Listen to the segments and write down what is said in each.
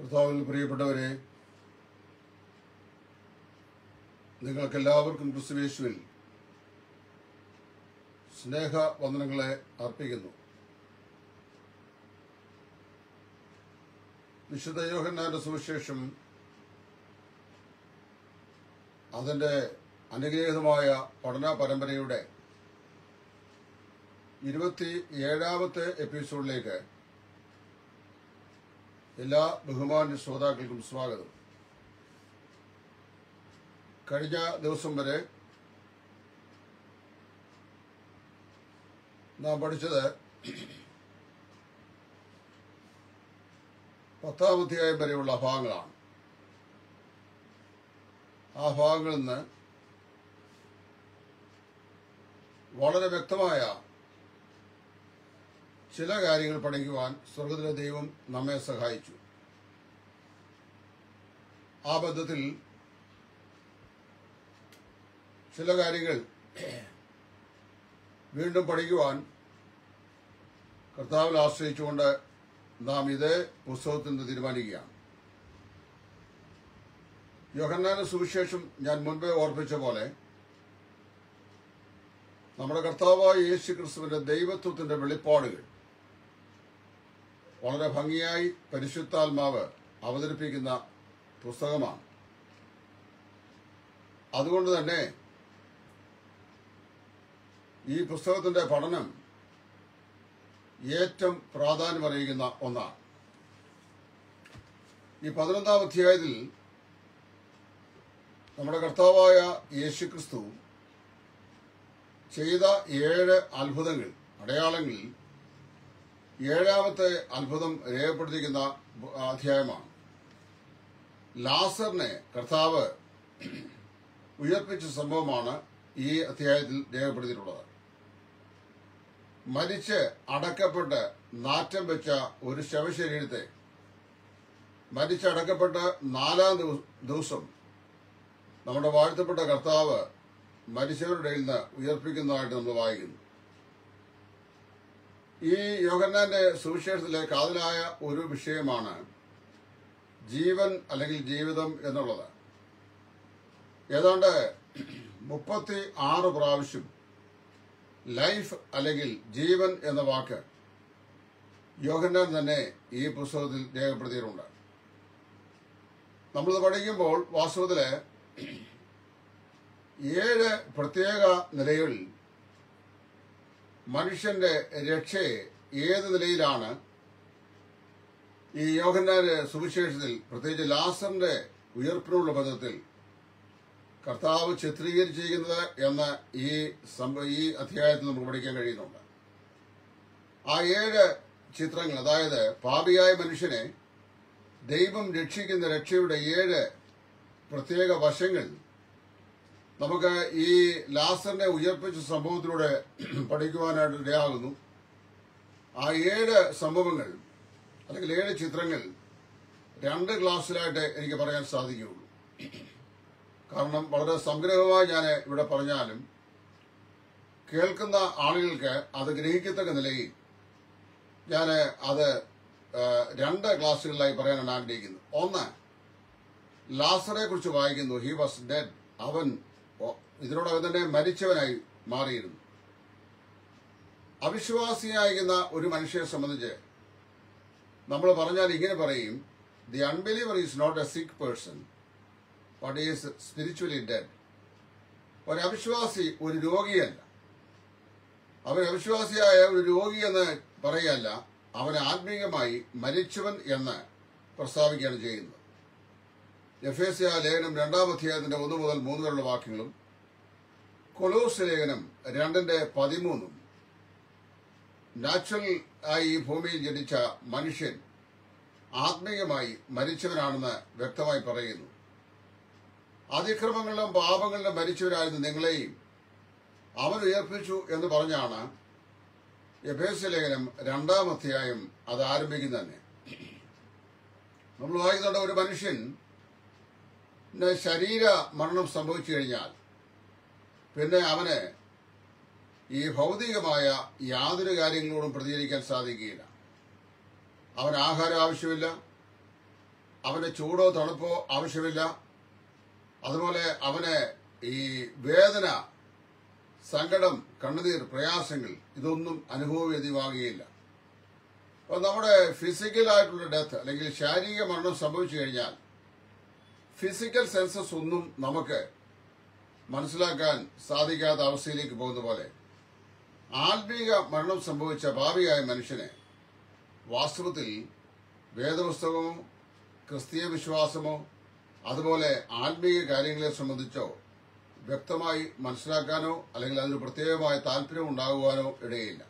കർത്താവിൽ പ്രിയപ്പെട്ടവരെ നിങ്ങൾക്കെല്ലാവർക്കും ക്രിസ്തുവേശുവിൽ സ്നേഹ വന്ദനങ്ങളെ അർപ്പിക്കുന്നു വിശുദ്ധ യോഹന്നാന്റെ സുവിശേഷം അതിൻ്റെ അനുഗ്രഹീതമായ പഠന പരമ്പരയുടെ ഇരുപത്തി ഏഴാമത്തെ എപ്പിസോഡിലേക്ക് എല്ലാ ബഹുമാന്യ ശ്രോതാക്കൾക്കും സ്വാഗതം കഴിഞ്ഞ ദിവസം വരെ നാം പഠിച്ചത് പത്താം അധ്യായം വരെയുള്ള ഭാഗങ്ങളാണ് ആ ഭാഗങ്ങളിൽ നിന്ന് വളരെ വ്യക്തമായ ചില കാര്യങ്ങൾ പഠിക്കുവാൻ സ്വർഗത്തിലെ ദൈവം നമ്മെ സഹായിച്ചു ആ ബന്ധത്തിൽ ചില കാര്യങ്ങൾ വീണ്ടും പഠിക്കുവാൻ കർത്താവിൽ ആശ്രയിച്ചുകൊണ്ട് നാം ഇതേ പുസ്തകത്തിൽ നിന്ന് തീരുമാനിക്കുകയാണ് യോഹന്നാന സുവിശേഷം ഞാൻ മുൻപേ ഓർപ്പിച്ച പോലെ നമ്മുടെ കർത്താവായ യേശു ക്രിസ്തുവിന്റെ ദൈവത്വത്തിന്റെ വെളിപ്പാടുകൾ വളരെ ഭംഗിയായി പരിശുദ്ധാത്മാവ് അവതരിപ്പിക്കുന്ന പുസ്തകമാണ് അതുകൊണ്ട് തന്നെ ഈ പുസ്തകത്തിന്റെ പഠനം ഏറ്റവും പ്രാധാന്യമറിയിക്കുന്ന ഒന്നാണ് ഈ പതിനൊന്നാം അധ്യായത്തിൽ നമ്മുടെ കർത്താവായ യേശുക്രിസ്തു ചെയ്ത ഏഴ് അത്ഭുതങ്ങൾ അടയാളങ്ങളിൽ ഏഴാമത്തെ അത്ഭുതം രേഖപ്പെടുത്തിയിരിക്കുന്ന അധ്യായമാണ് ലാസറിനെ കർത്താവ് ഉയർപ്പിച്ച സംഭവമാണ് ഈ അധ്യായത്തിൽ രേഖപ്പെടുത്തിയിട്ടുള്ളത് മരിച്ച് അടക്കപ്പെട്ട് നാറ്റം വെച്ച ഒരു ശവശരീരത്തെ മരിച്ചടക്കപ്പെട്ട് നാലാം ദിവ- ദിവസം നമ്മുടെ വാഴ്ത്തപ്പെട്ട കർത്താവ് മരിച്ചവരുടെ ഇടയിൽ നിന്ന് ഉയർപ്പിക്കുന്നതായിട്ട് നമ്മൾ വായിക്കുന്നു ഈ യോഹന്നാന്റെ സുവിശേഷത്തിലെ കാതലായ ഒരു വിഷയമാണ് ജീവൻ അല്ലെങ്കിൽ ജീവിതം എന്നുള്ളത് ഏതാണ്ട് മുപ്പത്തി ആറ് പ്രാവശ്യം ലൈഫ് അല്ലെങ്കിൽ ജീവൻ എന്ന വാക്ക് യോഹന്നാൻ തന്നെ ഈ പുസ്തകത്തിൽ രേഖപ്പെടുത്തിയിട്ടുണ്ട് നമ്മളിത് പഠിക്കുമ്പോൾ വാസ്തവത്തില് ഏഴ് പ്രത്യേക നിലകളിൽ മനുഷ്യന്റെ രക്ഷയെ ഏത് നിലയിലാണ് ഈ യോഹന്നാന്റെ സുവിശേഷത്തിൽ പ്രത്യേകിച്ച് ലാസറിന്റെ ഉയർപ്പിനുള്ള ബന്ധത്തിൽ കർത്താവ് ചിത്രീകരിച്ചിരിക്കുന്നത് എന്ന് ഈ സംഭ- ഈ അധ്യായത്തിൽ നമുക്ക് പഠിക്കാൻ കഴിയുന്നുണ്ട് ആ ഏഴ് ചിത്രങ്ങൾ അതായത് പാപിയായ മനുഷ്യനെ ദൈവം രക്ഷിക്കുന്ന രക്ഷയുടെ ഏഴ് പ്രത്യേക വശങ്ങൾ നമുക്ക് ഈ ലാസറിനെ ഉയർപ്പിച്ച സംഭവത്തിലൂടെ പഠിക്കുവാനായിട്ട് ഇടയാകുന്നു ആ ഏഴ് സംഭവങ്ങൾ അല്ലെങ്കിൽ ഏഴ് ചിത്രങ്ങൾ രണ്ട് ക്ലാസ്സിലായിട്ട് എനിക്ക് പറയാൻ സാധിക്കുകയുള്ളൂ കാരണം വളരെ സംഗ്രഹമായി ഞാൻ ഇവിടെ പറഞ്ഞാലും കേൾക്കുന്ന ആളുകൾക്ക് അത് ഗ്രഹിക്കത്തക്ക നിലയിൽ ഞാൻ അത് ആ, രണ്ട് ക്ലാസ്സുകളിലായി പറയാനാണ് ആഗ്രഹിക്കുന്നത് ഒന്ന് ലാസറെ കുറിച്ച് വായിക്കുന്നു ഹി വാസ് ഡെഡ് അവൻ ഒ- ഇതിനോടകം തന്നെ മരിച്ചവനായി മാറിയിരുന്നു അവിശ്വാസിയായിരിക്കുന്ന ഒരു മനുഷ്യനെ സംബന്ധിച്ച് നമ്മൾ പറഞ്ഞാൽ ഇങ്ങനെ പറയും the unbeliever is not a sick person but is spiritually dead ഒരു അവിശ്വാസി ഒരു രോഗിയല്ല അവൻ അവിശ്വാസിയായ ഒരു രോഗി എന്ന് പറയല്ല അവൻ ആത്മീയമായി മരിച്ചവൻ എന്ന് പ്രസ്താവിക്കുകയാണ് ചെയ്യുന്നത് എഫ് എസ് ലേഖനം രണ്ടാം അധ്യായത്തിന്റെ ഒന്ന് മുതൽ മൂന്ന് വരെയുള്ള വാക്യങ്ങളും കൊലോസ് ലേഖനം രണ്ടിന്റെ പതിമൂന്നും നാച്ചുറൽ ആയി ഈ ഭൂമിയിൽ ജനിച്ച മനുഷ്യൻ ആത്മീയമായി മരിച്ചവനാണെന്ന് വ്യക്തമായി പറയുന്നു അതിക്രമങ്ങളിലും പാപങ്ങളിലും മരിച്ചവരായിരുന്ന നിങ്ങളെയും അവൻ ഉയർപ്പിച്ചു എന്ന് പറഞ്ഞാണ് എഫേസ്യ ലേഖനം രണ്ടാം അധ്യായം അത് ആരംഭിക്കുന്ന തന്നെ നമ്മൾ വായിക്കുന്നുണ്ട് ഒരു മനുഷ്യൻ ശരീര മരണം സംഭവിച്ചു കഴിഞ്ഞാൽ പിന്നെ അവന് ഈ ഭൗതികമായ യാതൊരു കാര്യങ്ങളോടും പ്രതികരിക്കാൻ സാധിക്കുകയില്ല അവന് ആഹാരം ആവശ്യമില്ല അവന് ചൂടോ തണുപ്പോ ആവശ്യമില്ല അതുപോലെ അവന് ഈ വേദന സങ്കടം കണ്ണുനീർ പ്രയാസങ്ങൾ ഇതൊന്നും അനുഭവവേദ്യമാകുകയില്ല അപ്പോൾ നമ്മുടെ ഫിസിക്കലായിട്ടുള്ള ഡെത്ത് അല്ലെങ്കിൽ ശാരീരിക മരണം സംഭവിച്ചു കഴിഞ്ഞാൽ ഫിസിക്കൽ സെൻസസ് ഒന്നും നമുക്ക് മനസ്സിലാക്കാൻ സാധിക്കാത്ത അവസ്ഥയിലേക്ക് പോകുന്ന പോലെ ആത്മീക മരണം സംഭവിച്ച ഭാവിയായ മനുഷ്യനെ വാസ്തവത്തിൽ വേദപുസ്തകമോ ക്രിസ്തീയ വിശ്വാസമോ അതുപോലെ ആത്മീയ കാര്യങ്ങളെ സംബന്ധിച്ചോ വ്യക്തമായി മനസ്സിലാക്കാനോ അല്ലെങ്കിൽ അതിന് പ്രത്യേകമായ താല്പര്യം ഉണ്ടാകുവാനോ ഇടയില്ല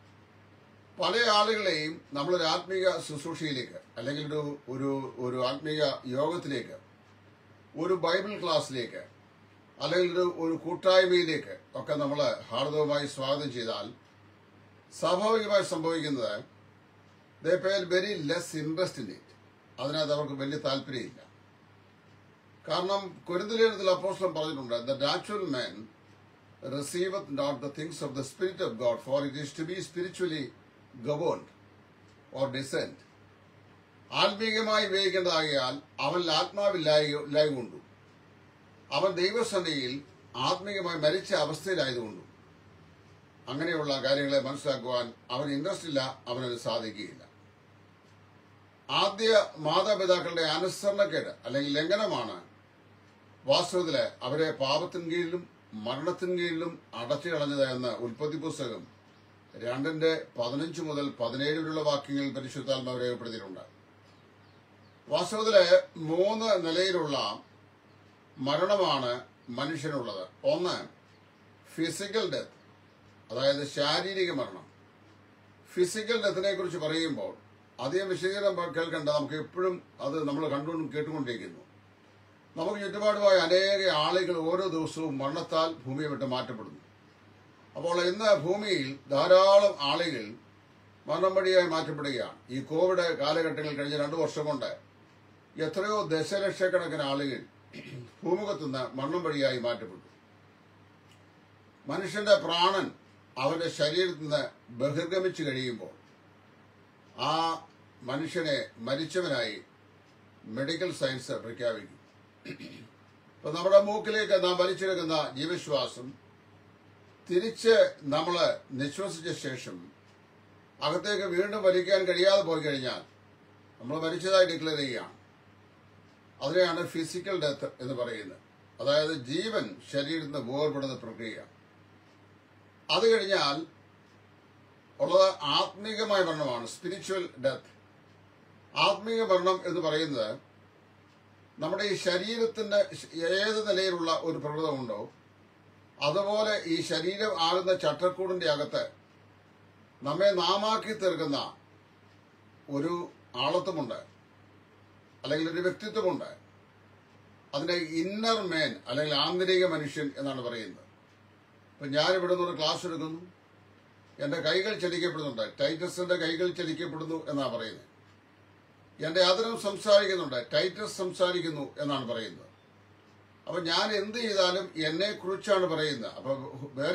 പല ആളുകളെയും നമ്മളൊരു ആത്മീക ശുശ്രൂഷയിലേക്ക് അല്ലെങ്കിൽ ഒരു ഒരു ഒരു ആത്മീക യോഗത്തിലേക്ക് ഒരു ബൈബിൾ ക്ലാസ്സിലേക്ക് അല്ലെങ്കിൽ ഒരു ഒരു കൂട്ടായ്മയിലേക്ക് ഒക്കെ നമ്മൾ ഹാർദവമായി സ്വാഗതം ചെയ്താൽ സ്വാഭാവികമായി സംഭവിക്കുന്നത് they pay very less interest in it അതിനകത്ത് അവർക്ക് വലിയ താല്പര്യമില്ല കാരണം കുരുന്തലേഖനത്തിൽ അപ്പോസ്ലം പറഞ്ഞിട്ടുണ്ട് the natural man receiveth not the things of the spirit of God for it is to be spiritually governed or discerned ആത്മീകമായി ഉപയോഗിക്കേണ്ടതാകിയാൽ അവനിൽ ആത്മാവില്ലായ്മ ഇല്ലായ്മ കൊണ്ടു അവൻ ദൈവസന്നിധിയിൽ ആത്മീകമായി മരിച്ച അവസ്ഥയിലായതുകൊണ്ടും അങ്ങനെയുള്ള കാര്യങ്ങളെ മനസ്സിലാക്കുവാൻ അവന് ഇൻട്രസ്റ്റ് ഇല്ല അവനത് സാധിക്കുകയില്ല ആദ്യ മാതാപിതാക്കളുടെ അനുസരണക്കേട് അല്ലെങ്കിൽ ലംഘനമാണ് വാസ്തവത്തില് അവരെ പാപത്തിൻ കീഴിലും മരണത്തിൻ കീഴിലും അടച്ചു കളഞ്ഞത് എന്ന് ഉൽപ്പത്തി പുസ്തകം രണ്ടിന്റെ പതിനഞ്ച് മുതൽ പതിനേഴ് വരെയുള്ള വാക്യങ്ങളിൽ പരിശുദ്ധാത്മാവ് രേഖപ്പെടുത്തിയിട്ടുണ്ട് വാസ്തവത്തില് മൂന്ന് നിലയിലുള്ള മരണമാണ് മനുഷ്യനുള്ളത് ഒന്ന് ഫിസിക്കൽ ഡെത്ത് അതായത് ശാരീരിക മരണം ഫിസിക്കൽ ഡെത്തിനെ കുറിച്ച് പറയുമ്പോൾ അധികം വിശദീകരണം കേൾക്കേണ്ട നമുക്ക് എപ്പോഴും അത് നമ്മൾ കണ്ടുകൊണ്ടും കേട്ടുകൊണ്ടിരിക്കുന്നു നമുക്ക് ചുറ്റുപാടുമായ അനേക ആളുകൾ ഓരോ ദിവസവും മരണത്താൽ ഭൂമിയെ വിട്ട് മാറ്റപ്പെടുന്നു അപ്പോൾ ഇന്ന് ഭൂമിയിൽ ധാരാളം ആളുകൾ മരണം വഴിയായി മാറ്റപ്പെടുകയാണ് ഈ കോവിഡ് കാലഘട്ടങ്ങളിൽ കഴിഞ്ഞ രണ്ടു വർഷം കൊണ്ട് എത്രയോ ദശലക്ഷക്കണക്കിന് ആളുകൾ ഭൂമുഖത്തുനിന്ന് മരണം വഴിയായി മാറ്റപ്പെട്ടു മനുഷ്യന്റെ പ്രാണൻ അവന്റെ ശരീരത്തിൽ നിന്ന് ബഹിർഗമിച്ചു കഴിയുമ്പോൾ ആ മനുഷ്യനെ മരിച്ചവനായി മെഡിക്കൽ സയൻസ് പ്രഖ്യാപിക്കും ഇപ്പൊ നമ്മുടെ മൂക്കിലേക്ക് നാം വലിച്ചെടുക്കുന്ന ജീവശ്വാസം തിരിച്ച് നമ്മൾ നിശ്വസിച്ച ശേഷം അകത്തേക്ക് വീണ്ടും വലിക്കാൻ കഴിയാതെ പോയി കഴിഞ്ഞാൽ നമ്മൾ മരിച്ചതായി ഡിക്ലെയർ ചെയ്യുകയാണ് അതിനെയാണ് ഫിസിക്കൽ ഡെത്ത് എന്ന് പറയുന്നത് അതായത് ജീവൻ ശരീരത്തിൽ നിന്ന് വേർപെടുന്ന പ്രക്രിയ അത് കഴിഞ്ഞാൽ ഉള്ളത് ആത്മീകമായ മരണമാണ് സ്പിരിച്വൽ ഡെത്ത് ആത്മീക മരണം എന്ന് പറയുന്നത് നമ്മുടെ ഈ ശരീരത്തിന്റെ ഏത് നിലയിലുള്ള ഒരു പ്രകൃതമുണ്ടോ അതുപോലെ ഈ ശരീരം ആകുന്ന ചട്ടക്കൂടിന്റെ അകത്ത് നമ്മെ നാമാക്കി തീർക്കുന്ന ഒരു ആളത്വമുണ്ട് അല്ലെങ്കിൽ ഒരു വ്യക്തിത്വമുണ്ട് അതിന്റെ ഇന്നർ മേൻ അല്ലെങ്കിൽ ആന്തരിക മനുഷ്യൻ എന്നാണ് പറയുന്നത് ഇപ്പൊ ഞാൻ ഇവിടെ നിന്ന് ഒരു ക്ലാസ് എടുക്കുന്നു എന്റെ കൈകൾ ചലിക്കപ്പെടുന്നുണ്ട് ടൈറ്റസിന്റെ കൈകൾ ചലിക്കപ്പെടുന്നു എന്നാണ് പറയുന്നത് എന്റെ ആദരം സംസാരിക്കുന്നുണ്ട് ടൈറ്റസ് സംസാരിക്കുന്നു എന്നാണ് പറയുന്നത് അപ്പൊ ഞാൻ എന്ത് ചെയ്താലും എന്നെ കുറിച്ചാണ് പറയുന്നത് അപ്പൊ വേറെ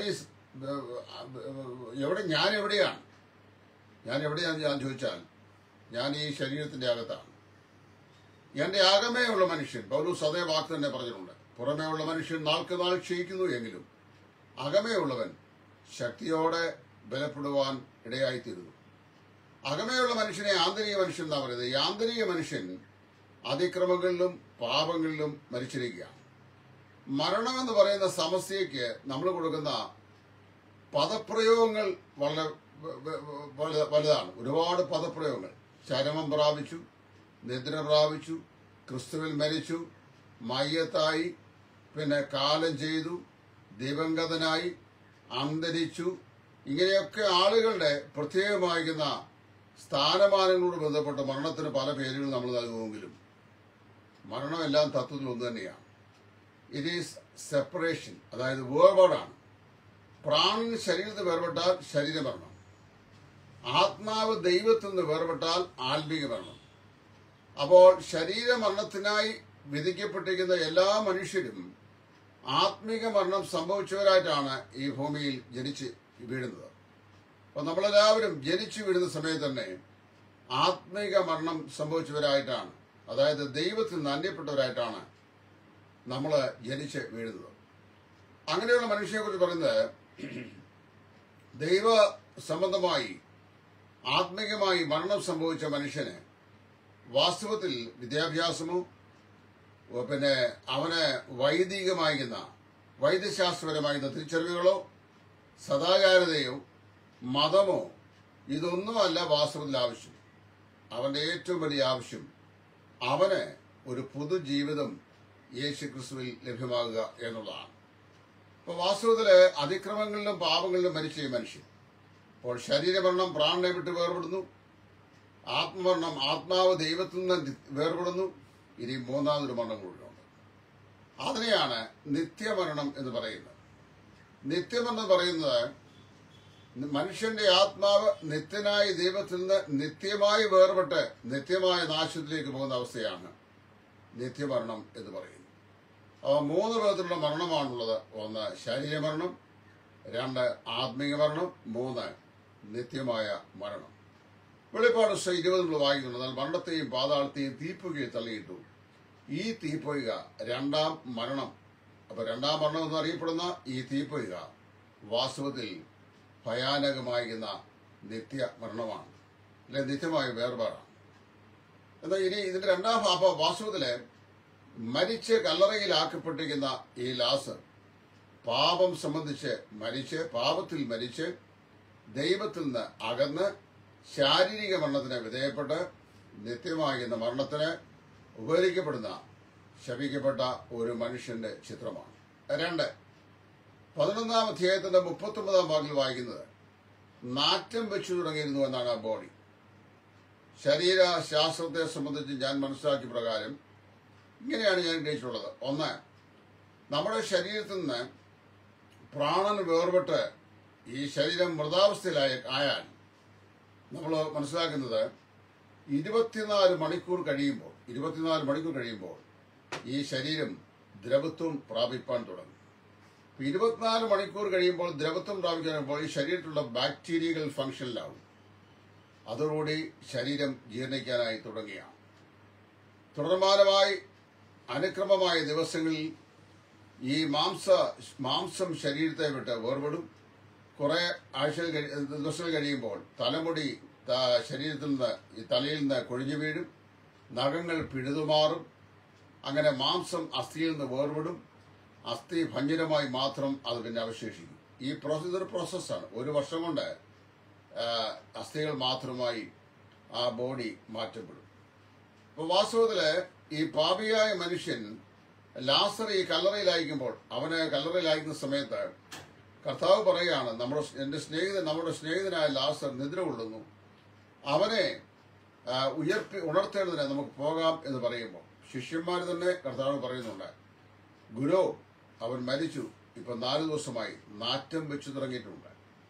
എവിടെ ഞാൻ എവിടെയാണ് ഞാൻ എവിടെയാണ് ഞാൻ ചോദിച്ചാൽ ഞാൻ ഈ ശരീരത്തിന്റെ അകത്താണ് എന്റെ ആകമേ ഉള്ള മനുഷ്യൻ പൗലൂസ് അതേ വാക്ക് തന്നെ പറഞ്ഞിട്ടുണ്ട് പുറമേ ഉള്ള മനുഷ്യൻ നാൾക്ക് നാൾ ക്ഷയിക്കുന്നു എങ്കിലും അകമേ ഉള്ളവൻ ശക്തിയോടെ ബലപ്പെടുവാൻ ഇടയായിത്തീരുന്നു അകമയുള്ള മനുഷ്യനെ ആന്തരിക മനുഷ്യൻ എന്നാ പറയുന്നത് ഈ ആന്തരിക മനുഷ്യൻ അതിക്രമങ്ങളിലും പാപങ്ങളിലും മരിച്ചിരിക്കുകയാണ് മരണമെന്ന് പറയുന്ന സമസ്യയ്ക്ക് നമ്മൾ കൊടുക്കുന്ന പദപ്രയോഗങ്ങൾ വളരെ വ- വ- വലുത- വലുതാണ് ഒരുപാട് പദപ്രയോഗങ്ങൾ ചരമം പ്രാപിച്ചു നിദ്ര പ്രാപിച്ചു ക്രിസ്തുവിൽ മരിച്ചു മയ്യത്തായി പിന്നെ കാലം ചെയ്തു ദിവംഗതനായി അന്തരിച്ചു ഇങ്ങനെയൊക്കെ ആളുകളുടെ പ്രത്യേകമായിരിക്കുന്ന സ്ഥാനമാനങ്ങളോട് ബന്ധപ്പെട്ട മരണത്തിന് പല പേരുകൾ നമ്മൾ നൽകുമെങ്കിലും മരണമെല്ലാം തത്വത്തിൽ ഒന്ന് തന്നെയാണ് ഇറ്റ് ഈസ് സെപ്പറേഷൻ അതായത് വേർപാടാണ് പ്രാണൻ ശരീരത്തിൽ വേർപെട്ടാൽ ശരീരമരണം ആത്മാവ് ദൈവത്തിൽ നിന്ന് വേർപെട്ടാൽ ആത്മീക മരണം അപ്പോൾ ശരീരമരണത്തിനായി വിധിക്കപ്പെട്ടിരിക്കുന്ന എല്ലാ മനുഷ്യരും ആത്മീക മരണം സംഭവിച്ചവരായിട്ടാണ് ഈ ഭൂമിയിൽ ജനിച്ച് വീഴുന്നത് അപ്പൊ നമ്മളെല്ലാവരും ജനിച്ചു വീഴുന്ന സമയത്ത് തന്നെ ആത്മീക മരണം സംഭവിച്ചവരായിട്ടാണ് അതായത് ദൈവത്തിൽ നിന്ന് അന്യപ്പെട്ടവരായിട്ടാണ് നമ്മൾ ജനിച്ച് വീഴുന്നത് അങ്ങനെയുള്ള മനുഷ്യനെ കുറിച്ച് പറയുന്നത് ദൈവ സംബന്ധമായി ആത്മീയമായി മരണം സംഭവിച്ച മനുഷ്യന് വാസ്തവത്തിൽ വിദ്യാഭ്യാസമോ ഓ, പിന്നെ അവന് വൈദികമായിരുന്ന വൈദ്യശാസ്ത്രപരമായിരുന്ന തിരിച്ചറിവുകളോ സദാചാരതയോ മതമോ ഇതൊന്നുമല്ല വാസ്തവത്തിൽ ആവശ്യം അവന്റെ ഏറ്റവും വലിയ ആവശ്യം അവന് ഒരു പുതുജീവിതം യേശു ക്രിസ്തുവിൽ ലഭ്യമാകുക എന്നുള്ളതാണ് അപ്പോൾ വാസ്തവത്തില് അതിക്രമങ്ങളിലും പാപങ്ങളിലും മരിച്ച ഈ മനുഷ്യൻ അപ്പോൾ ശരീരമരണം പ്രാണനെ വിട്ട് വേർപെടുന്നു ആത്മമരണം ആത്മാവ് ദൈവത്തിൽ നിന്ന് വേർപെടുന്നു ഇനി മൂന്നാമതൊരു മരണം കൂടിയുണ്ട് അതിനെയാണ് നിത്യമരണം എന്ന് പറയുന്നത് നിത്യമരണം എന്ന് പറയുന്നത് മനുഷ്യന്റെ ആത്മാവ് നിത്യനായ ദൈവത്തിൽ നിന്ന് നിത്യമായി വേർപെട്ട് നിത്യമായ നാശത്തിലേക്ക് പോകുന്ന അവസ്ഥയാണ് നിത്യമരണം എന്ന് പറയുന്നത് അവ മൂന്ന് വിധത്തിലുള്ള മരണമാണുള്ളത് ഒന്ന് ശരീരമരണം രണ്ട് ആത്മീയ മരണം മൂന്ന് നിത്യമായ മരണം വെളിപ്പാട് ദിവസം ഇരുപത് നമ്മൾ വായിക്കുന്നുണ്ട് എന്നാൽ മരണത്തെയും പാതാളത്തെയും തീപ്പുകയിൽ തള്ളിയിട്ടു ഈ തീപ്പൊയ്ക രണ്ടാം മരണം അപ്പൊ രണ്ടാം മരണം എന്ന് അറിയപ്പെടുന്ന ഈ തീപ്പൊയ്ക വാസ്തവത്തിൽ ഭയാനകമായിരുന്ന നിത്യ മരണമാണ് അല്ലെ നിത്യമായ വേർപാടാണ് എന്നാൽ ഇനി ഇതിന്റെ രണ്ടാം ഭാ- അപ്പൊ വാസ്തവത്തില് മരിച്ച് കല്ലറയിലാക്കപ്പെട്ടിരിക്കുന്ന ഈ ലാസർ പാപം സംബന്ധിച്ച് മരിച്ച് പാപത്തിൽ മരിച്ച് ദൈവത്തിൽ നിന്ന് അകന്ന് ശാരീരിക മരണത്തിന് വിധേയപ്പെട്ട് നിത്യമാകുന്ന മരണത്തിന് ഉപകരിക്കപ്പെടുന്ന ശപിക്കപ്പെട്ട ഒരു മനുഷ്യന്റെ ചിത്രമാണ് രണ്ട് പതിനൊന്നാം അധ്യായത്തിന്റെ മുപ്പത്തൊമ്പതാം ഭാഗത്തിൽ വായിക്കുന്നത് നാറ്റം വെച്ചു തുടങ്ങിയിരുന്നു എന്നാണ് ആ ബോഡി ശരീര ശാസ്ത്രത്തെ സംബന്ധിച്ച് ഞാൻ മനസ്സിലാക്കിയ പ്രകാരം ഇങ്ങനെയാണ് ഞാൻ ഗ്രഹിച്ചിട്ടുള്ളത് ഒന്ന് നമ്മുടെ ശരീരത്തിൽ നിന്ന് പ്രാണൻ വേർപെട്ട് ഈ ശരീരം മൃതാവസ്ഥയിലായ ആയാൽ നമ്മൾ മനസ്സിലാക്കുന്നത് ഇരുപത്തിനാല് മണിക്കൂർ കഴിയുമ്പോൾ ഇരുപത്തിനാല് മണിക്കൂർ കഴിയുമ്പോൾ ഈ ശരീരം ദ്രവത്വം പ്രാപിപ്പാൻ തുടങ്ങും ഇപ്പൊ ഇരുപത്തിനാല് മണിക്കൂർ കഴിയുമ്പോൾ ദ്രവത്വം പ്രാപിക്കുമ്പോൾ ഈ ശരീരത്തിലുള്ള ബാക്ടീരിയകൾ ഫംഗ്ഷനിലാവും അതോടുകൂടി ശരീരം ജീർണിക്കാനായി തുടങ്ങിയാണ് തുടർമാനമായി അനുക്രമമായ ദിവസങ്ങളിൽ ഈ മാംസ മാംസം ശരീരത്തെ വിട്ട് വേർപെടും കുറെ ആഴ്ചകൾ കഴി- ദിവസങ്ങൾ കഴിയുമ്പോൾ തലമുടി ത- ശരീരത്തിൽ നിന്ന് ഈ തലയിൽ നിന്ന് കൊഴിഞ്ഞു വീഴും നഖങ്ങൾ പിഴുതുമാറും അങ്ങനെ മാംസം അസ്ഥിയിൽ നിന്ന് വേർപെടും അസ്ഥി ഭഞ്ജനമായി മാത്രം അത് പിന്നെ അവശേഷിക്കും ഈ പ്രോസസ് ഇതൊരു പ്രോസസ്സാണ് ഒരു വർഷം കൊണ്ട് ആ, അസ്ഥികൾ മാത്രമായി ആ ബോഡി മാറ്റപ്പെടും അപ്പൊ വാസ്തവത്തില് ഈ പാപിയായ മനുഷ്യൻ ലാസർ ഈ കല്ലറയിലായിരിക്കുമ്പോൾ അവന് കല്ലറയിലായിരിക്കുന്ന സമയത്ത് കർത്താവ് പറയുകയാണ് നമ്മുടെ എന്റെ സ്നേഹിതൻ നമ്മുടെ സ്നേഹിതനായ ലാസർ നിദ്ര കൊള്ളുന്നു അവനെ ആ, ഉയർത്തി ഉണർത്തേണ്ടതിന് നമുക്ക് പോകാം എന്ന് പറയുമ്പോൾ ശിഷ്യന്മാർ തന്നെ കർത്താവ് പറയുന്നുണ്ട് ഗുരു അവൻ മരിച്ചു ഇപ്പൊ നാല് ദിവസമായി നാറ്റം വെച്ചു തുടങ്ങിയിട്ടുണ്ട്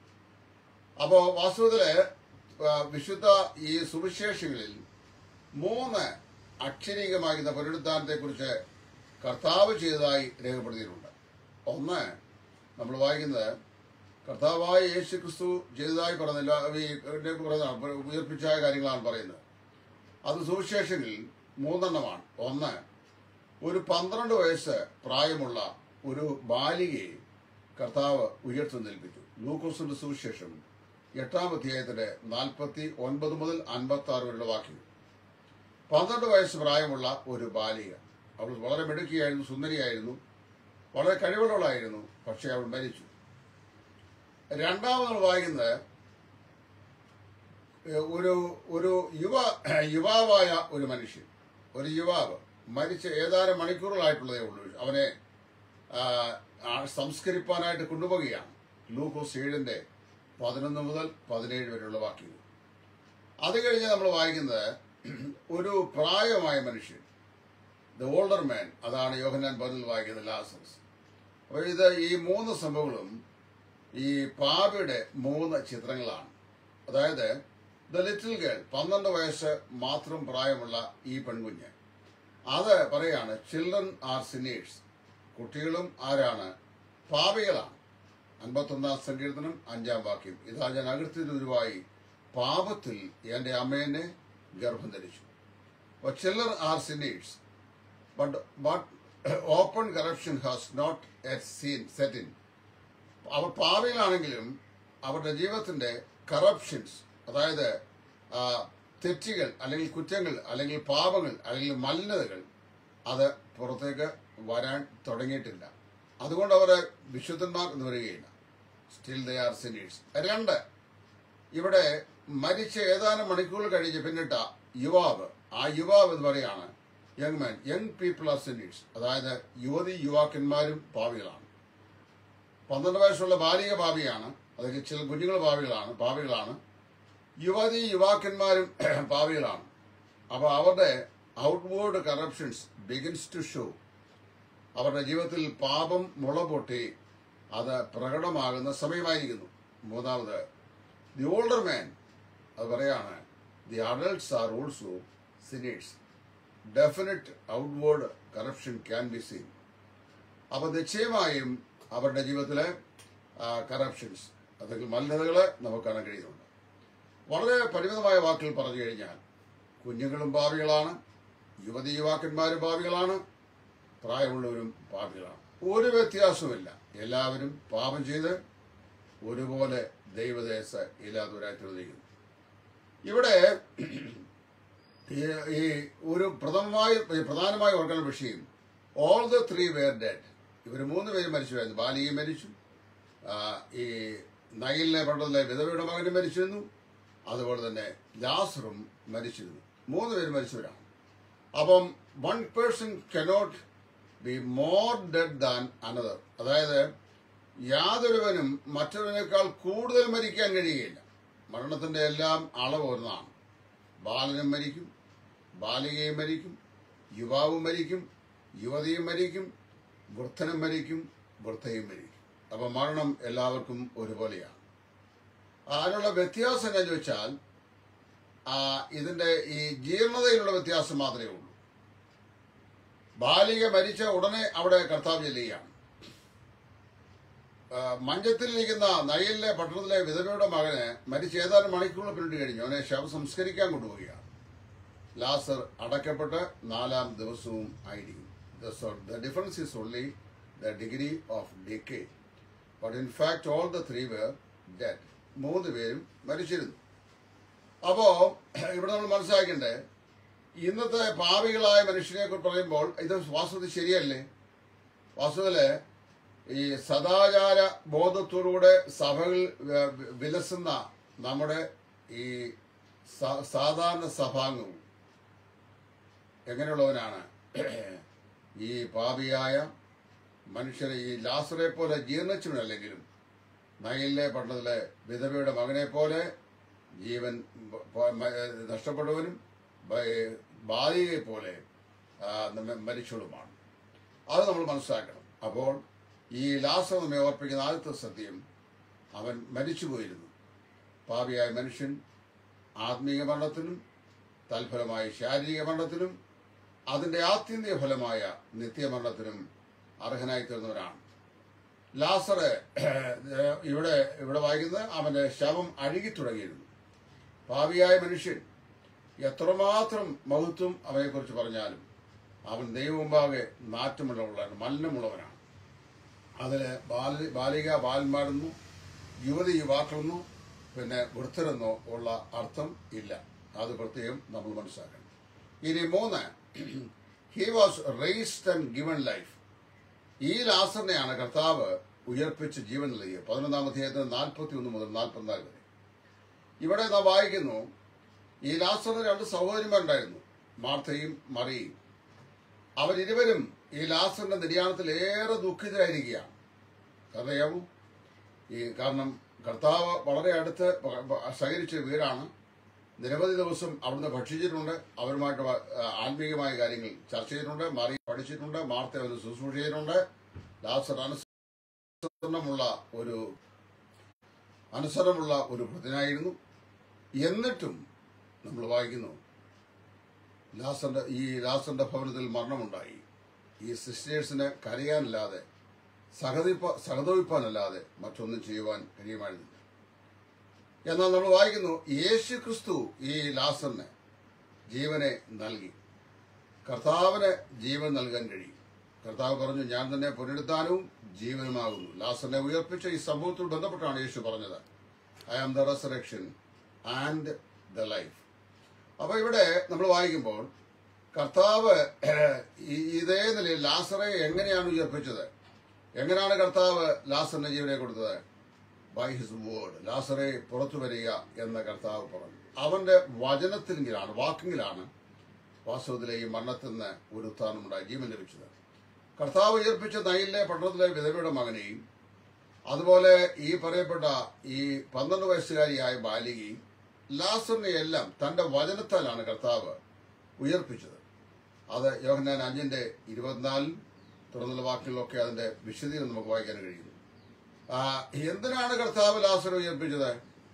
അപ്പോ വാസ്തവത്തില് ആ, വിശുദ്ധ ഈ സുവിശേഷങ്ങളിൽ മൂന്ന് അക്ഷരീകമാകുന്ന പുനരുദ്ധാനത്തെ കുറിച്ച് കർത്താവ് ചെയ്തതായി രേഖപ്പെടുത്തിയിട്ടുണ്ട് ഒന്ന് നമ്മൾ വായിക്കുന്നത് കർത്താവായ യേശു ക്രിസ്തു ചെയ്തതായി പറഞ്ഞില്ല ഈ ഇതിനെ പറയുന്നതാണ് ഉയർപ്പിച്ചായ കാര്യങ്ങളാണ് പറയുന്നത് അത് സുവിശേഷങ്ങളിൽ മൂന്നെണ്ണമാണ് ഒന്ന് ഒരു പന്ത്രണ്ട് വയസ്സ് പ്രായമുള്ള ഒരു ബാലികയെ കർത്താവ് ഉയർത്തെന്നേൽപ്പിച്ചു ലൂക്കോസിന്റെ സുവിശേഷം എട്ടാം അധ്യായത്തിന്റെ നാൽപ്പത്തി ഒൻപത് മുതൽ അൻപത്തി ആറ് വരെയുള്ള വാക്യങ്ങൾ പന്ത്രണ്ട് വയസ്സ് പ്രായമുള്ള ഒരു ബാലിക അവൾ വളരെ മിടുക്കിയായിരുന്നു സുന്ദരിയായിരുന്നു വളരെ കഴിവുള്ളവളായിരുന്നു പക്ഷെ അവൾ മരിച്ചു രണ്ടാമത് നമ്മൾ വായിക്കുന്നത് ഏഹ്, ഒരു ഒരു യുവ യുവാവായ ഒരു മനുഷ്യൻ ഒരു യുവാവ് മരിച്ച ഏതാനും മണിക്കൂറുകളായിട്ടുള്ളതേ ഉള്ളൂ അവനെ ആ, ആ, സംസ്കരിപ്പാനായിട്ട് കൊണ്ടുപോവുകയാണ് ലൂക്കോസ് ഏഴിന്റെ പതിനൊന്ന് മുതൽ പതിനേഴ് വരെയുള്ള വാക്യങ്ങൾ അത് കഴിഞ്ഞ് നമ്മൾ വായിക്കുന്നത് ഒരു പ്രായമായ മനുഷ്യൻ ദ ഓൾഡർ മാൻ അതാണ് യോഹന്നാൻ പതിൽ വായിക്കുന്നത് ലാസസ് അപ്പോൾ ഇത് ഈ മൂന്ന് സംഭവങ്ങളും ഈ പാപയുടെ മൂന്ന് ചിത്രങ്ങളാണ് അതായത് ദ ലിറ്റിൽ ഗേൾ പന്ത്രണ്ട് വയസ്സ് മാത്രം പ്രായമുള്ള ഈ പെൺകുഞ്ഞ് അത് പറയാണ് ചിൽഡ്രൻ ആർ സിനേഴ്സ് കുട്ടികളും ആരാണ് പാപികളാണ് അൻപത്തൊന്നാം സങ്കീർത്തനം അഞ്ചാം വാക്യം ഇതാ ഞാൻ അകൃത്യരുവായി പാപത്തിൽ എന്റെ അമ്മേനെ ഗർഭം ധരിച്ചു But children are sinners. But but open corruption has not yet seen set in. അവർ പാപികളാണെങ്കിലും അവരുടെ ജീവിതത്തിന്റെ കറപ്ഷൻസ് അതായത് ആ, തെറ്റുകൾ അല്ലെങ്കിൽ കുറ്റങ്ങൾ അല്ലെങ്കിൽ പാപങ്ങൾ അല്ലെങ്കിൽ മലിനതകൾ അത് പുറത്തേക്ക് വരാൻ തുടങ്ങിയിട്ടില്ല അതുകൊണ്ട് അവർ വിശുദ്ധന്മാർ എന്ന് വരികയില്ല സ്റ്റിൽ ദേ ആർ സിനീഡ്സ് രണ്ട് ഇവിടെ മരിച്ച ഏതാനും മണിക്കൂർ കഴിഞ്ഞ് പിന്നിട്ട യുവാവ് ആ യുവാവ് എന്ന് പറയാണ് young man young people are sinners അതായത് യുവതി യുവാക്കന്മാരും പാവികളാണ് പന്ത്രണ്ട് വയസ്സുള്ള ബാലിക പാപിയാണ് അതൊക്കെ ചില കുഞ്ഞുങ്ങൾ പാവികളാണ് പാവികളാണ് യുവതി യുവാക്കന്മാരും പാവികളാണ് അപ്പോൾ അവരുടെ outward corruptions begins to show അവരുടെ ജീവിതത്തിൽ പാപം മുള പൊട്ടി അത് പ്രകടമാകുന്ന സമയമായിരിക്കുന്നു മൂന്നാമത് ദി ഓൾഡർ മാൻ അത് പറയാണ് the adults are also sinners definite outward corruption can be seen അപ്പോൾ നിശ്ചയമായും അവരുടെ ജീവിതത്തിലെ കറപ്ഷൻസ് അല്ലെങ്കിൽ മലിനതകൾ നമുക്ക് കാണാൻ കഴിയുന്നുണ്ട് വളരെ പരിമിതമായ വാക്കുകൾ പറഞ്ഞു കഴിഞ്ഞാൽ കുഞ്ഞുങ്ങളും ഭാവികളാണ് യുവതി യുവാക്കന്മാരും ഭാവികളാണ് പ്രായമുള്ളവരും പാപികളാണ് ഒരു വ്യത്യാസവുമില്ല എല്ലാവരും പാപം ചെയ്ത് ഒരുപോലെ ദൈവദേശ ഇല്ലാത്തവരായി തീർന്നിരിക്കുന്നു ഇവിടെ ഈ- ഈ ഒരു പ്രഥമമായി ഈ പ്രധാനമായി ഓർക്കുന്ന വിഷയം all the three were dead ഇവർ മൂന്ന് പേര് മരിച്ചുമായിരുന്നു ബാലികയും മരിച്ചു ആ, ഈ നൈലിനെ പണ്ടത്തിലെ വിധവയുടെ മകനും മരിച്ചിരുന്നു അതുപോലെ തന്നെ ലാസറും മരിച്ചിരുന്നു മൂന്ന് പേര് മരിച്ചവരാണ് അപ്പം one person cannot be more dead than another അതായത് യാതൊരുവനും മറ്റൊരുവനേക്കാൾ കൂടുതൽ മരിക്കാൻ കഴിയുകയില്ല മരണത്തിന്റെ എല്ലാം അളവ് ഒന്നാണ് ബാലനും മരിക്കും ബാലികയും മരിക്കും യുവാവും മരിക്കും യുവതിയും മരിക്കും വൃദ്ധനും മരിക്കും വൃദ്ധയും മരിക്കും അപ്പൊ മരണം എല്ലാവർക്കും ഒരുപോലെയാണ് അതിനുള്ള വ്യത്യാസം എന്ന് ചോദിച്ചാൽ ആ, ഇതിന്റെ ഈ ജീർണതയിലുള്ള വ്യത്യാസം മാത്രമേ ഉള്ളൂ ബാലിക മരിച്ച ഉടനെ അവിടെ കർത്താവ് ചെല്ലുകയാണ് ആ, മഞ്ചത്തിലിരിക്കുന്ന നയലിലെ പട്ടണത്തിലെ വിധവയുടെ മകന് മരിച്ച ഏതാനും മണിക്കൂറിൽ പിന്നിട്ട് കഴിഞ്ഞു അവനെ ശവം സംസ്കരിക്കാൻ കൊണ്ടുപോവുകയാണ് ലാസർ അടക്കപ്പെട്ട് നാലാം ദിവസവും ആയിരിക്കും the difference is only the degree of decay but in fact all the three were dead മൂന്ന് പേരും മരിച്ചിരുന്നു അപ്പോ ഇവിടെ നമ്മൾ മനസ്സിലാക്കണ്ടേ ഇന്നത്തെ പാവികളായ മനുഷ്യനെ കുറിച്ച് പറയുമ്പോൾ ഇത് വാസ്തവത്തിൽ ശരിയല്ലേ വാസ്തവത്തില് ഈ സദാചാര ബോധത്തോടുകൂടെ സഭകൾ വ- വ- വിലസുന്ന നമ്മുടെ ഈ സ- സാധാരണ സഭാംഗവും എങ്ങനെയുള്ളവനാണ് ഈ പാപിയായ മനുഷ്യരെ ഈ ലാസറെ പോലെ ജീർണിച്ചവനല്ലെങ്കിലും നയലിലെ പട്ടണത്തിലെ വിധവയുടെ മകനെ പോലെ ജീവൻ ബ- പ- മ- നഷ്ടപ്പെട്ടവനും ബ- ബാലികയെ പോലെ ആ, നമ്മ- മരിച്ചവളുമാണ് അത് നമ്മൾ മനസ്സിലാക്കണം അപ്പോൾ ഈ ലാസർ നമ്മെ ഓർപ്പിക്കുന്ന ആദ്യത്തെ സത്യം അവൻ മരിച്ചുപോയിരുന്നു പാപിയായ മനുഷ്യൻ ആത്മീയ മരണത്തിനും തൽഫലമായി ശാരീരിക മരണത്തിനും അതിന്റെ ആത്യന്തിക ഫലമായ നിത്യമരണത്തിനും അർഹനായി തീർന്നവരാണ് ലാസറ് ഇവിടെ ഇവിടെ വായിക്കുന്നത് അവന്റെ ശവം അഴുകി തുടങ്ങിയിരുന്നു പാപിയായ മനുഷ്യൻ എത്രമാത്രം മഹത്വം അവനെക്കുറിച്ച് പറഞ്ഞാലും അവൻ ദൈവമുമ്പാകെ നാറ്റമുള്ളവളാണ് മലിനമുള്ളവനാണ് അതിന് ബാല ബാലിക ബാലന്മാരെന്നോ യുവതി യുവാക്കളെന്നോ പിന്നെ വൃദ്ധരെന്നോ ഉള്ള അർത്ഥം ഇല്ല അത് പ്രത്യേകം നമ്മൾ മനസ്സിലാക്കണം ഇനി മൂന്ന് he was raised and given life ഈ ലാസറിനെയാണ് കർത്താവ് ഉയർപ്പിച്ച് ജീവൻ നൽകിയത് പതിനൊന്നാം അധ്യായത്തിന് നാൽപ്പത്തി ഒന്ന് മുതൽ നാൽപ്പത്തിനാല് വരെ ഇവിടെ നാം വായിക്കുന്നു ഈ ലാസറിന് രണ്ട് സഹോദരിമാരുണ്ടായിരുന്നു മാർത്തയും മറിയും അവരിരുവരും ഈ ലാസറിന്റെ നിര്യാണത്തിൽ ഏറെ ദുഃഖിതരായിരിക്കുകയാണ് കാരണം അറിയാമോ ഈ കാരണം കർത്താവ് വളരെ അടുത്ത് പ- പ- സഹകരിച്ച വീടാണ് നിരവധി ദിവസം അവിടുന്ന് ഭക്ഷിച്ചിട്ടുണ്ട് അവരുമായിട്ട് വ- ആത്മീയമായ കാര്യങ്ങൾ ചർച്ച ചെയ്തിട്ടുണ്ട് മറി പഠിച്ചിട്ടുണ്ട് മാർത്ത അവന് ശുശ്രൂഷ ചെയ്തിട്ടുണ്ട് ലാസർ അനുസരണമുള്ള ഒരു അനുസരണമുള്ള ഒരു വൃദ്ധനായിരുന്നു എന്നിട്ടും നമ്മൾ വായിക്കുന്നു ലാസറിന്റെ ഈ ലാസറിന്റെ ഭവനത്തിൽ മരണമുണ്ടായി ഈ സിസ്റ്റേഴ്സിന് കരയാനല്ലാതെ സഹതിപ്പ സഹതവിപ്പാനല്ലാതെ മറ്റൊന്നും ചെയ്യുവാൻ കഴിയുമായിരുന്നില്ല എന്നാൽ നമ്മൾ വായിക്കുന്നു യേശു ക്രിസ്തു ഈ ലാസറിന് ജീവനെ നൽകി കർത്താവിന് ജീവൻ നൽകാൻ കഴിയും കർത്താവ് പറഞ്ഞു ഞാൻ തന്നെ പുനരുദ്ധാനവും ജീവനുമാകുന്നു ലാസറിനെ ഉയർപ്പിച്ച ഈ സംഭവത്തിൽ ബന്ധപ്പെട്ടാണ് യേശു പറഞ്ഞത് I am the resurrection and the life അപ്പൊ ഇവിടെ നമ്മൾ വായിക്കുമ്പോൾ കർത്താവ് ഈ- ഇതേ നിലയിൽ ലാസറെ എങ്ങനെയാണ് ഉയർപ്പിച്ചത് എങ്ങനെയാണ് കർത്താവ് ലാസറിന് ജീവനെ കൊടുത്തത് ബൈ ഹിസ് വേർഡ് ലാസറെ പുറത്തു വരിക എന്ന് കർത്താവ് പറഞ്ഞു അവന്റെ വചനത്തിലെങ്കിലാണ് വാക്കിങ്ങിലാണ് വാസ്തവത്തിലെ ഈ മരണത്തിൽ നിന്ന് ഒരു ഉത്ഥാനമുണ്ടായി ജീവൻ ലഭിച്ചത് കർത്താവ് ഉയർപ്പിച്ച നയിലെ പട്ടണത്തിലെ വിധവയുടെ മകനെയും അതുപോലെ ഈ പറയപ്പെട്ട ഈ പന്ത്രണ്ട് വയസ്സുകാരിയായ ബാലികയും ലാസറിനെ എല്ലാം തന്റെ വചനത്താലാണ് കർത്താവ് ഉയർപ്പിച്ചത് അത് യോഹന്നാൻ അഞ്ചിന്റെ ഇരുപത്തിനാലിൽ തുറന്നുള്ള വാക്കുകളിലൊക്കെ അതിന്റെ വിശദീകരണം നമുക്ക് വായിക്കാൻ കഴിയുന്നു ആ, എന്തിനാണ് കർത്താവ് ലാസറെ ഉയർപ്പിച്ചത്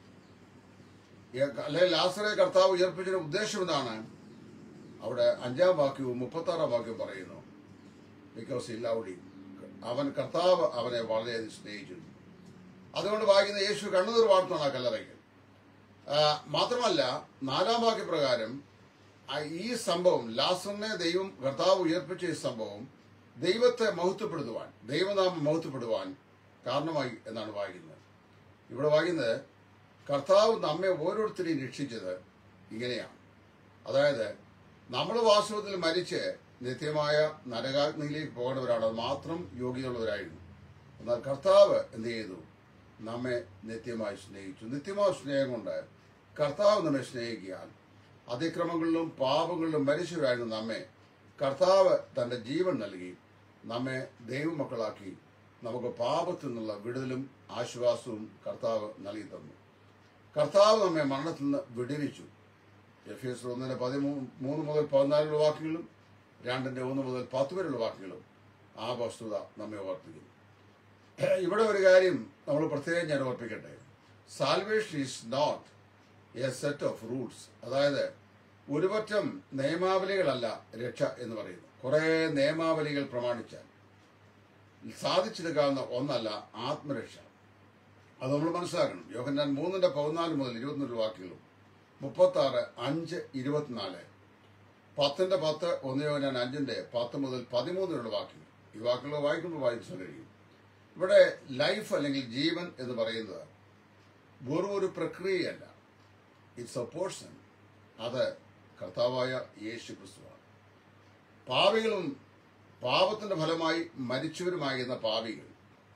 അല്ലെ ലാസറെ കർത്താവ് ഉയർപ്പിച്ചതിന്റെ ഉദ്ദേശം എന്താണ് അവിടെ അഞ്ചാം വാക്യവും മുപ്പത്തി ആറാം വാക്യവും പറയുന്നു ബിക്കോസ് ഈ ലൗഡി അവൻ കർത്താവ് അവനെ വളരെയധികം സ്നേഹിച്ചിരുന്നു അതുകൊണ്ട് വായിക്കുന്ന യേശു കണ്ണുനീർ വാർത്തമാണ് ആ കല്ലറയ്ക്ക് ആ, മാത്രമല്ല നാലാം വാക്യപ്രകാരം ആ ഈ സംഭവം ലാസറിനെ ദൈവം കർത്താവ് ഉയർപ്പിച്ച ഈ സംഭവം ദൈവത്തെ മഹത്വപ്പെടുത്തുവാൻ ദൈവനാമം മഹത്വപ്പെടുവാൻ കാരണമായി എന്നാണ് വായിക്കുന്നത് ഇവിടെ വായിക്കുന്നത് കർത്താവ് നമ്മെ ഓരോരുത്തരെയും രക്ഷിച്ചത് ഇങ്ങനെയാണ് അതായത് നമ്മൾ വാസ്തവത്തിൽ മരിച്ച് നിത്യമായ നരകാഗ്നിയിലേക്ക് പോകേണ്ടവരാണ് അത് മാത്രം യോഗ്യതയുള്ളവരായിരുന്നു എന്നാൽ കർത്താവ് എന്ത് ചെയ്തു നമ്മെ നിത്യമായി സ്നേഹിച്ചു നിത്യമായ സ്നേഹം കൊണ്ട് കർത്താവ് നമ്മെ സ്നേഹിക്കാൻ അതിക്രമങ്ങളിലും പാപങ്ങളിലും മരിച്ചവരായിരുന്നു നമ്മെ കർത്താവ് തന്റെ ജീവൻ നൽകി നമ്മെ ദൈവമക്കളാക്കി നമുക്ക് പാപത്തിൽ നിന്നുള്ള വിടുതലും ആശ്വാസവും കർത്താവ് നൽകി തന്നു കർത്താവ് നമ്മെ മരണത്തിൽ നിന്ന് വിടുവിച്ചു എഫ് എസ് ഒന്നിന്റെ പതിമൂന്ന് മൂന്ന് മുതൽ പതിനാലുള്ള വാക്യങ്ങളും രണ്ടിന്റെ ഒന്ന് മുതൽ പത്ത് വരെയുള്ള വാക്യങ്ങളും ആ വസ്തുത നമ്മെ ഓർപ്പിക്കുന്നു ഇവിടെ ഒരു കാര്യം നമ്മൾ പ്രത്യേകം ഞാൻ ഓർപ്പിക്കട്ടെ salvation is not a set of rules അതായത് ഒരുപറ്റം നിയമാവലികളല്ല രക്ഷ എന്ന് പറയുന്നു കുറെ നിയമാവലികൾ പ്രമാണിച്ചാൽ സാധിച്ചെടുക്കാവുന്ന ഒന്നല്ല ആത്മരക്ഷ അത് നമ്മൾ മനസ്സിലാക്കണം യോഹന്നാൻ മൂന്നിന്റെ പതിനാല് മുതൽ ഇരുപത്തിനൊരു വാക്കുകളും മുപ്പത്തി ആറ് അഞ്ച് ഇരുപത്തിനാല് പത്തിന്റെ പത്ത് ഒന്ന് യോഹന്നാൻ അഞ്ചിന്റെ പത്ത് മുതൽ പതിമൂന്നിലുള്ള വാക്കുകൾ ഈ വാക്കുകൾ വായിക്കുമ്പോൾ വായിക്കാൻ കഴിയും ഇവിടെ ലൈഫ് അല്ലെങ്കിൽ ജീവൻ എന്ന് പറയുന്നത് വെറും ഒരു പ്രക്രിയയല്ല ഇറ്റ്സ് എ പേഴ്സൺ അത് കർത്താവായ യേശു ക്രിസ്തുവാണ് പാവികളും പാപത്തിന്റെ ഫലമായി മരിച്ചവരുമായിരുന്ന പാവികൾ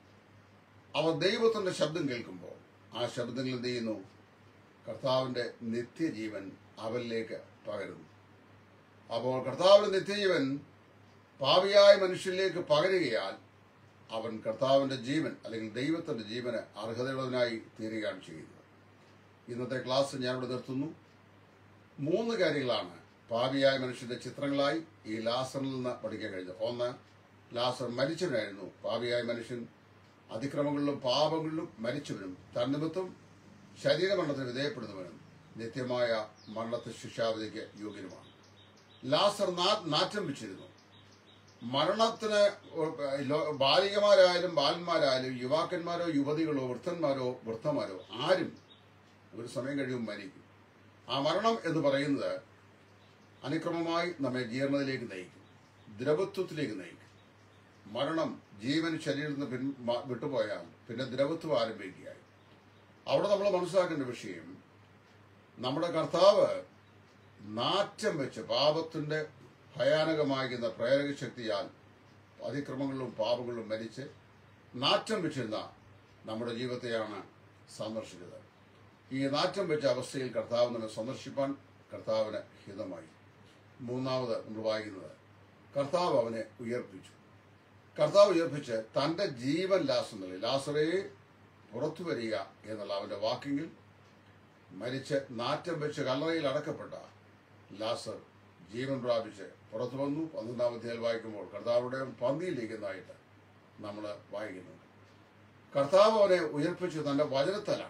അവർ ദൈവത്തിന്റെ ശബ്ദം കേൾക്കുമ്പോൾ ആ ശബ്ദങ്ങൾ എന്ത് ചെയ്യുന്നു കർത്താവിന്റെ നിത്യജീവൻ അവരിലേക്ക് പകരുന്നു അപ്പോൾ കർത്താവിന്റെ നിത്യജീവൻ പാവിയായ മനുഷ്യരിലേക്ക് പകരുകയാൽ അവൻ കർത്താവിന്റെ ജീവൻ അല്ലെങ്കിൽ ദൈവത്തിന്റെ ജീവന് അർഹതയുള്ളവനായി തീരുകയാണ് ചെയ്യുന്നത് ഇന്നത്തെ ക്ലാസ് ഞാനിവിടെ നിർത്തുന്നു മൂന്ന് കാര്യങ്ങളാണ് പാപിയായ മനുഷ്യന്റെ ചിത്രങ്ങളായി ഈ ലാസറിൽ നിന്ന് പഠിക്കാൻ കഴിഞ്ഞത് ഒന്ന് ലാസർ മരിച്ചവനായിരുന്നു പാപിയായ മനുഷ്യൻ അതിക്രമങ്ങളിലും പാപങ്ങളിലും മരിച്ചവനും തന്നിമിത്തം ശരീരമരണത്തിന് വിധേയപ്പെടുന്നവനും നിത്യമായ മരണത്തെ ശിക്ഷാവിധിക്ക് യോഗ്യനുമാണ് ലാസർ നാ- നാറ്റം വെച്ചിരുന്നു മരണത്തിന് ലോ- ബാലികമാരായാലും ബാലന്മാരായാലും യുവാക്കന്മാരോ യുവതികളോ വൃദ്ധന്മാരോ വൃദ്ധന്മാരോ ആരും ഒരു സമയം കഴിയുമ്പോൾ മരിക്കും ആ മരണം എന്ന് പറയുന്നത് അനുക്രമമായി നമ്മെ ജീർണതയിലേക്ക് നയിക്കും ദ്രവത്വത്തിലേക്ക് നയിക്കും മരണം ജീവൻ ശരീരത്തിൽ നിന്ന് പിൻ മ- വിട്ടുപോയാൽ പിന്നെ ദ്രവത്വം ആരംഭിക്കുകയായി അവിടെ നമ്മൾ മനസ്സിലാക്കേണ്ട വിഷയം നമ്മുടെ കർത്താവ് നാറ്റം വെച്ച് പാപത്തിന്റെ ഭയാനകമാകുന്ന പ്രേരക ശക്തിയാൽ അതിക്രമങ്ങളിലും പാപങ്ങളിലും മരിച്ച് നാറ്റം വെച്ചിരുന്ന നമ്മുടെ ജീവിതത്തെയാണ് സന്ദർശിച്ചത് ഈ നാറ്റം വെച്ച അവസ്ഥയിൽ കർത്താവ് നമ്മെ സന്ദർശിപ്പാൻ കർത്താവിന് ഹിതമായി മൂന്നാമത് നമ്മൾ വായിക്കുന്നത് കർത്താവ് അവനെ ഉയർപ്പിച്ചു കർത്താവ് ഉയർപ്പിച്ച് തന്റെ ജീവൻ ലാസം നൽകി ലാസറേ പുറത്തു വരിക എന്നുള്ള അവന്റെ വാക്കിങ്ങിൽ മരിച്ച് നാറ്റം വെച്ച് കല്ലറയിൽ അടക്കപ്പെട്ട ലാസർ ജീവൻ പ്രാപിച്ച് പുറത്തു വന്നു പന്ത്രണ്ടാം അധ്യായം വായിക്കുമ്പോൾ കർത്താവുടെ പന്തിയിലിരിക്കുന്നതായിട്ട് നമ്മൾ വായിക്കുന്നുണ്ട് കർത്താവ് അവനെ ഉയർപ്പിച്ചു തന്റെ വചനത്താലാണ്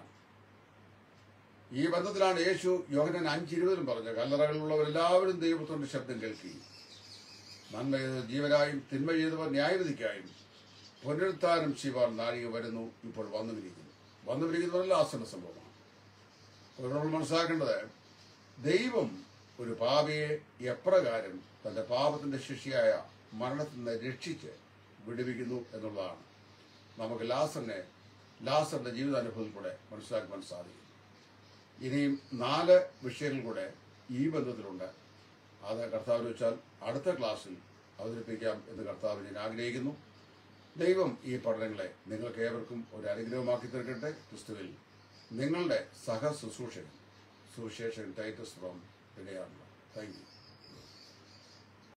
ഈ ബന്ധത്തിലാണ് യേശു യോഹനൻ അഞ്ചിരുപതിലും പറഞ്ഞത് കല്ലറകളിലുള്ളവരെല്ലാവരും ദൈവത്തിന്റെ ശബ്ദം കേൾക്കുകയും നന്മ ചെയ്ത ജീവനായും തിന്മ ചെയ്തവർ ന്യായവിധിക്കായും പുനരുത്ഥാനം ചെയ്യുവാൻ നാഴിക വരുന്നു ഇപ്പോൾ വന്നുവിരിക്കുന്നു വന്നുവിരിക്കുന്നവരെല്ലാം ആസന സംഭവമാണ് അപ്പോൾ നമ്മൾ മനസ്സിലാക്കേണ്ടത് ദൈവം ഒരു പാപിയെ എപ്രകാരം തന്റെ പാപത്തിന്റെ ശിക്ഷയായ മരണത്തിൽ നിന്ന് രക്ഷിച്ച് വിടുവിക്കുന്നു എന്നുള്ളതാണ് നമുക്ക് ലാസറിനെ ലാസറിന്റെ ജീവിതാനുഭവത്തിൽ കൂടെ മനസ്സിലാക്കുവാൻ സാധിക്കും ഇനിയും നാല് വിഷയങ്ങൾ കൂടെ ഈ ബന്ധത്തിലുണ്ട് അത് കർത്താവ് വെച്ചാൽ അടുത്ത ക്ലാസ്സിൽ അവതരിപ്പിക്കാം എന്ന് കർത്താവ് ഞാൻ ആഗ്രഹിക്കുന്നു ദൈവം ഈ പഠനങ്ങളെ നിങ്ങൾക്ക് ഏവർക്കും ഒരു അനുഗ്രഹമാക്കി തീർക്കട്ടെ ക്രിസ്തുവിൽ നിങ്ങളുടെ സഹ ശുശ്രൂഷകൻ സുവിശേഷൻ ടൈറ്റസ് ഫ്രോം ഇടയാറുള്ള താങ്ക് യു